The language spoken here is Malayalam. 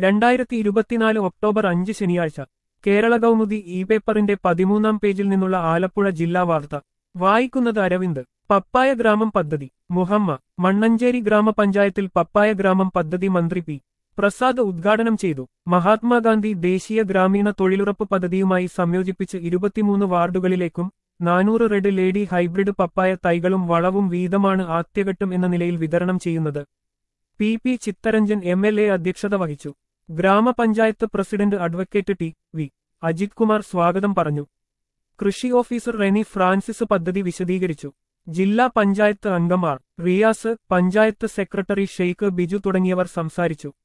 രണ്ടായിരത്തി ഇരുപത്തിനാല് ഒക്ടോബർ അഞ്ച് ശനിയാഴ്ച കേരള കൗമുദി ഇ പേപ്പറിന്റെ പതിമൂന്നാം പേജിൽ നിന്നുള്ള ആലപ്പുഴ ജില്ലാ വാർത്ത വായിക്കുന്നത് അരവിന്ദ് പപ്പായ ഗ്രാമം പദ്ധതി മുഹമ്മ മണ്ണഞ്ചേരി ഗ്രാമപഞ്ചായത്തിൽ പപ്പായ ഗ്രാമം പദ്ധതി മന്ത്രി പി പ്രസാദ് ഉദ്ഘാടനം ചെയ്തു മഹാത്മാഗാന്ധി ദേശീയ ഗ്രാമീണ തൊഴിലുറപ്പ് പദ്ധതിയുമായി സംയോജിപ്പിച്ച് ഇരുപത്തിമൂന്ന് വാർഡുകളിലേക്കും നാനൂറ് റെഡ് ലേഡി ഹൈബ്രിഡ് പപ്പായ തൈകളും വളവും വീതമാണ് ആദ്യഘട്ടം എന്ന നിലയിൽ വിതരണം ചെയ്യുന്നത് P P Chittaranjan M L A അധ്യക്ഷത വഹിച്ചു grama panchayat president advocate T V Ajith Kumar സ്വാഗതം പറഞ്ഞു കൃഷി ഓഫീസർ റെനി ഫ്രാൻസിസ് പദ്ധതി വിശദീകരിച്ചു ജില്ലാ പഞ്ചായത്ത് അംഗമാർ റിയാസ് പഞ്ചായത്ത് സെക്രട്ടറി ഷെയ്ഖ് ബിജു തുടങ്ങിയവർ സംസാരിച്ചു